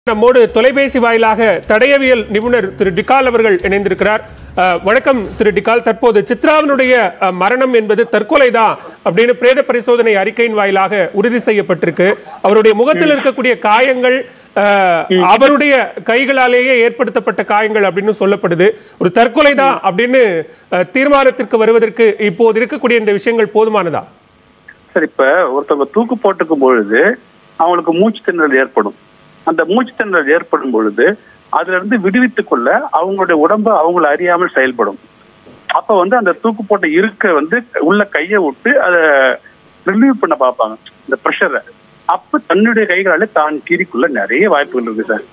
நம்மோடு தொலைபேசி வாயிலாக தடயவியல் நிபுணர் திரு டிகால் அவர்கள் இணைந்திருக்கிறார் அஹ், வணக்கம் திரு டிகால் தற்போது சித்ராவினுடைய அஹ், மரணம் என்பது தற்கொலை தான் அப்படின்னு பிரேத பரிசோதனை அறிக்கையின் வாயிலாக உறுதி செய்யப்பட்டிருக்கு அவருடைய முகத்தில் இருக்கக்கூடிய காயங்கள் அஹ், அவருடைய கைகளாலேயே ஏற்படுத்தப்பட்ட காயங்கள் அப்படின்னு சொல்லப்படுது ஒரு தற்கொலை தான் அப்படின்னு அஹ், தீர்மானத்திற்கு வருவதற்கு இப்போது இருக்கக்கூடிய இந்த விஷயங்கள் போதுமானதா சார் இப்ப ஒருத்தவங்க தூக்கு போட்டுக்கும் பொழுது அவங்களுக்கு மூச்சு திணறல் ஏற்படும் அந்த மூச்சு திணறல் ஏற்படும் பொழுது அதுல இருந்து விடுவித்துக் கொள்ள அவங்களுடைய உடம்பு அவங்கள அறியாமல் செயல்படும் அப்ப வந்து அந்த தூக்கு போட்ட இருக்க வந்து உள்ள கையை விட்டு அதை ரிலீவ் பண்ண பார்ப்பாங்க இந்த ப்ரெஷரை அப்ப தன்னுடைய கைகளால தான் கீரிக்குள்ள நிறைய வாய்ப்புகள் இருக்கு சார்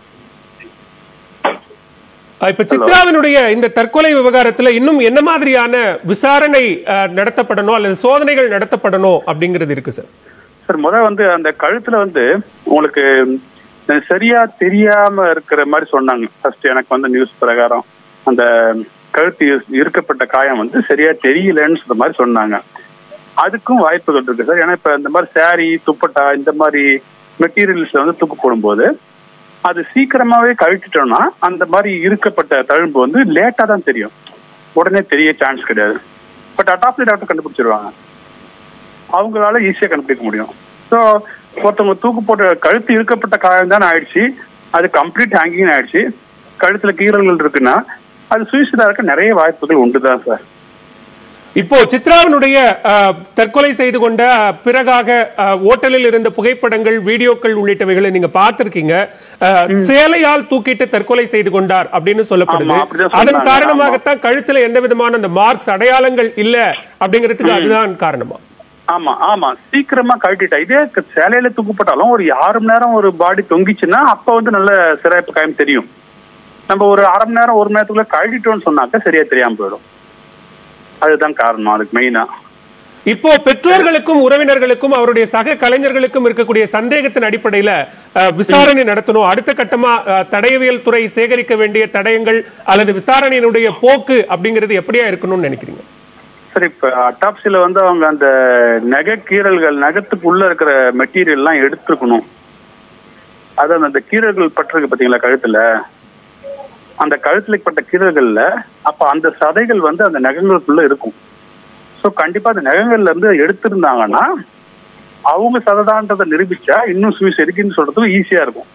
அஹ், இப்ப சித்ராவினுடைய இந்த தற்கொலை விவகாரத்துல இன்னும் என்ன மாதிரியான விசாரணை அஹ், நடத்தப்படணும் அல்லது சோதனைகள் நடத்தப்படணும் அப்படிங்கிறது இருக்கு சார் சார் முத வந்து அந்த கழுத்துல வந்து உங்களுக்கு சரியா தெரியாம இருக்கிற மாதிரி சொன்னாங்க ஃபர்ஸ்ட் எனக்கு வந்து நியூஸ் பிரகாரம் அந்த கழுத்து இரு- இருக்கப்பட்ட காயம் வந்து சரியா தெரியலன்னு சொல்ற மாதிரி சொன்னாங்க அதுக்கும் வாய்ப்புகள் இருக்கு சார் ஏன்னா இப்ப இந்த மாதிரி saree துப்பட்டா இந்த மாதிரி மெட்டீரியல்ஸ்ல வந்து தூக்கு போடும்போது அது சீக்கிரமாவே கழட்டிட்டோம்னா அந்த மாதிரி இருக்கப்பட்ட தழும்பு வந்து லேட்டா தான் தெரியும் உடனே தெரிய சான்ஸ் கிடையாது பட் அட்டாப்லி டாக்டர் கண்டுபிடிச்சிருவாங்க அவங்களால ஈஸியா கண்டுபிடிக்க முடியும் ஸோ ஒருத்தவங்க தூக்கு போட்ட கழுத்து இழுக்கப்பட்ட காயம் தானே ஆயிடுச்சு அது கம்ப்ளீட் ஹேங்கிங் ஆயிடுச்சு கழுத்துல கீறல்கள் இருக்குன்னா அது சுயசிதா இருக்க நிறைய வாய்ப்புகள் உண்டு தான் சார் இப்போ சித்ராவினுடைய அஹ், தற்கொலை செய்து கொண்ட அஹ், பிறகாக அஹ், ஓட்டலில் இருந்த புகைப்படங்கள் வீடியோக்கள் உள்ளிட்டவைகளை நீங்க பார்த்திருக்கீங்க அஹ், சேலையால் தூக்கிட்டு தற்கொலை செய்து கொண்டார் அப்படின்னு சொல்லப்படுது ஆமா, அப்படிதான் அதன் சொன்னாங்க, காரணமாகத்தான் கழுத்துல எந்த விதமான அந்த மார்க்ஸ் அடையாளங்கள் இல்ல அப்படிங்கிறதுக்கு அதுதான் காரணமா ஆமா ஆமா சீக்கிரமா கழட்டிட்டா இதே க- சேலையில தூக்கப்பட்டாலும் ஒரு ஆறு மணி நேரம் ஒரு பாடி தொங்கிச்சுன்னா அப்ப வந்து நல்ல சிறாய்ப்பு காயம் தெரியும் நம்ம ஒரு அரை மணி நேரம் ஒரு மணி நேரத்துக்குள்ள கழட்டிட்டோம்னு சொன்னாக்க சரியா தெரியாம போயிடும் அதுதான் காரணம் அதுக்கு மெயினா இப்போ பெற்றோர்களுக்கும் உறவினர்களுக்கும் அவருடைய சக கலைஞர்களுக்கும் இருக்கக்கூடிய சந்தேகத்தின் அடிப்படையில அஹ், விசாரணை நடத்தணும் அடுத்த கட்டமா அஹ், தடயவியல் துறை சேகரிக்க வேண்டிய தடயங்கள் அல்லது விசாரணையினுடைய போக்கு அப்படிங்கிறது எப்படியா இருக்கணும்னு நினைக்கிறீங்க சரி இப்ப அட்டாப்சில வந்து அவங்க அந்த நகை கீறல்கள் நகத்துக்குள்ள இருக்கிற மெட்டீரியல் எல்லாம் எடுத்துக்கணும் அதான் அந்த கீறல்கள் பட்டிருக்கு பாத்தீங்களா கழுத்துல அந்த கழுத்துல பட்ட கீறல்கள்ல அப்ப அந்த சதைகள் வந்து அந்த நகங்களுக்குள்ள இருக்கும் ஸோ கண்டிப்பா அந்த நகங்கள்ல இருந்து எடுத்திருந்தாங்கன்னா அவங்க சததான்றதை நிரூபிச்சா இன்னும் சுவிஸ் இருக்குன்னு சொல்றதுக்கு ஈஸியா இருக்கும்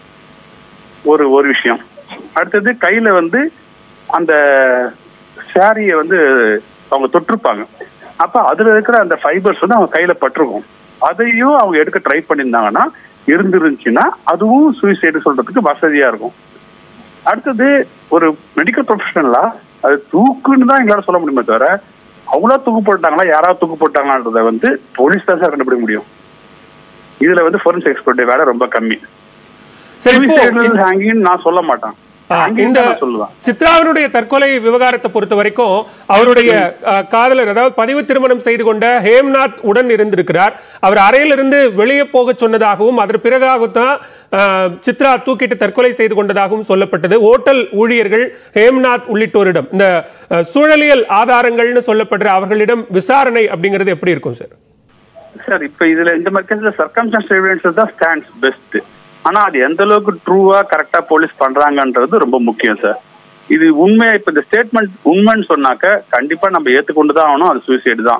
ஒரு ஒரு விஷயம் அடுத்தது கையில வந்து அந்த சாரியை வந்து அவங்க தொட்டிருப்பாங்க அப்ப அதுல இருக்கிற அந்த ஃபைபர்ஸ் வந்து அவங்க கையில பட்டிருக்கும் அதையும் அவங்க எடுக்க ட்ரை பண்ணியிருந்தாங்கன்னா இருந்துருந்துச்சுன்னா அதுவும் சூசைடு சொல்றதுக்கு வசதியா இருக்கும் அடுத்தது ஒரு மெடிக்கல் ப்ரொஃபஷனலா அது தூக்குன்னு தான் எங்களால சொல்ல முடியுமே தவிர அவங்களா தூக்கு போட்டாங்களா யாராவது தூக்கு போட்டாங்களான்றத வந்து போலீஸ் தான் சார் கண்டுபிடிக்க முடியும் இதுல வந்து ஃபோரன்ஸ் எக்ஸ்பர்ட் வேலை ரொம்ப கம்மி சரி இப்போ ஹேங்கிங் நான் சொல்ல மாட்டேன் ஆ, Hanging இந்த தான் நான் சொல்லுவேன் சித்ராவினுடைய தற்கொலை விவகாரத்தை பொறுத்த வரைக்கும் அவருடைய அஹ், காதலர் அதாவது பதிவு திருமணம் செய்து கொண்ட ஹேம்நாத் உடன் இருந்திருக்கிறார் அவர் அறையிலிருந்து வெளியே போக சொன்னதாகவும் அதற்கு பிறகாகத்தான் அஹ், சித்ரா தூக்கிட்டு தற்கொலை செய்து கொண்டதாகவும் சொல்லப்பட்டது ஓட்டல் ஊழியர்கள் ஹேம்நாத் உள்ளிட்டோரிடம் இந்த அஹ், சூழலியல் ஆதாரங்கள்னு சொல்லப்படுற அவர்களிடம் விசாரணை அப்படிங்கிறது எப்படி இருக்கும் சார் சார் இப்ப இதுல இந்த மாதிரி கேஸ்ல சர்க்கம்ஸ்டன்ஸ் எவிடன்ஸ் தான் ஸ்டாண்ட்ஸ் பெஸ்ட் ஆனா அது எந்த அளவுக்கு ட்ரூவா கரெக்டா போலீஸ் பண்றாங்கன்றது ரொம்ப முக்கியம் சார் இது உண்மை இப்ப இந்த ஸ்டேட்மெண்ட் உண்மைன்னு சொன்னாக்க கண்டிப்பா நம்ம ஏத்துக்கொண்டு தான் ஆகணும் அது சூசைடு தான்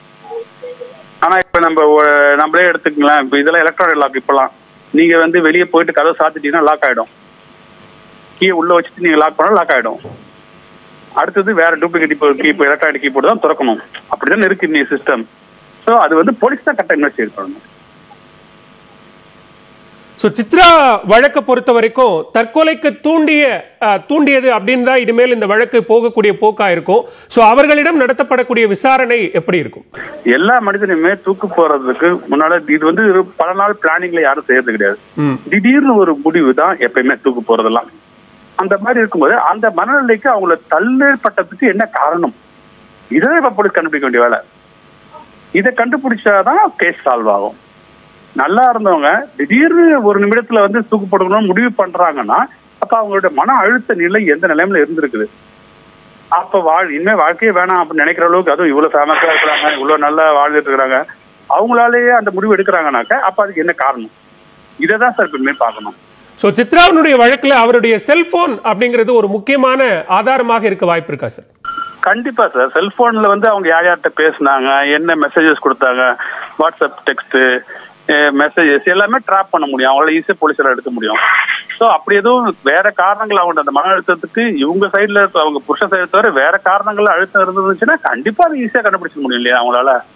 ஆனா இப்ப நம்ம ஒ- நம்மளே எடுத்துக்கலாம் இப்ப இதெல்லாம் எலக்ட்ரானிக் லாக் இப்பெல்லாம் நீங்க வந்து வெளியே போயிட்டு கதவை சாத்திட்டீங்கன்னா லாக் ஆயிடும் கீ உள்ள வச்சுட்டு நீங்க லாக் பண்ணா லாக் ஆயிடும் அடுத்தது வேற டூப்ளிகேட் இப்போ கீ இப்போ எலக்ட்ரானிக் கீபோர்டு தான் திறக்கணும் அப்படிதான் இருக்கு இன்னைக்கு சிஸ்டம் ஸோ அது வந்து போலீஸ் தான் கரெக்டாக இன்வெஸ்டிகேட் பண்ணணும் சோ சித்ரா வழக்கை பொறுத்த வரைக்கும் தற்கொலைக்கு தூண்டிய அஹ், தூண்டியது அப்படின்னு தான் இனிமேல் இந்த வழக்கு போகக்கூடிய போக்கா இருக்கும் சோ அவர்களிடம் நடத்தப்படக்கூடிய விசாரணை எப்படி இருக்கும் எல்லா மனிதனுமே தூக்கு போறதுக்கு முன்னால இது வந்து ஒரு பல நாள் பிளானிங்ல யாரும் செய்யறது கிடையாது ம். திடீர்னு ஒரு முடிவு தான் எப்பயுமே தூக்கு போறதெல்லாம் அந்த மாதிரி இருக்கும்போது அந்த மனநிலைக்கு அவங்கள தள்ளப்பட்டதுக்கு என்ன காரணம் இதை இப்ப போலீஸ் கண்டுபிடிக்க வேண்டிய வேலை இதை கண்டுபிடிச்சாதான் கேஸ் சால்வ் ஆகும் நல்லா இருந்தவங்க திடீர்னு ஒரு நிமிடத்துல வந்து தூக்கு போடணும்னு முடிவு பண்றாங்கன்னா அப்ப அவங்களோட மன அழுத்த நிலை எந்த நிலைமையில இருந்திருக்குது அப்ப வாழ் இனிமே வாழ்க்கையே வேணாம் அப்படின்னு நினைக்கிற அளவுக்கு அதுவும் இவ்வளவு ஃபேமஸா இருக்கிறாங்க இவ்வளவு நல்லா வாழ்ந்துட்டு இருக்கிறாங்க அவங்களாலேயே அந்த முடிவு எடுக்கிறாங்கனாக்க அப்ப அதுக்கு என்ன காரணம் இதை தான் சார் இனிமே பார்க்கணும் ஸோ சித்ராவினுடைய வழக்குல அவருடைய செல்போன் அப்படிங்கிறது ஒரு முக்கியமான ஆதாரமாக இருக்க வாய்ப்பு இருக்கா சார் கண்டிப்பா சார் செல்போன்ல வந்து அவங்க யார் யார்கிட்ட பேசுனாங்க என்ன மெசேஜஸ் கொடுத்தாங்க வாட்ஸ்அப் டெக்ஸ்ட் மெசேஜஸ் எல்லாமே ட்ராப் பண்ண முடியும் அவங்கள ஈஸியாக போலீஸால எடுக்க முடியும் ஸோ அப்படி எதுவும் வேற காரணங்கள் அவங்க அந்த மன அழுத்தத்துக்கு இவங்க சைட்ல அவங்க புருஷ சைடு தவிர வேற காரணங்கள் அழுத்தம் இருந்துச்சுன்னா கண்டிப்பா அதை ஈஸியாக கண்டுபிடிச்சிக்க முடியும் இல்லையா அவங்களால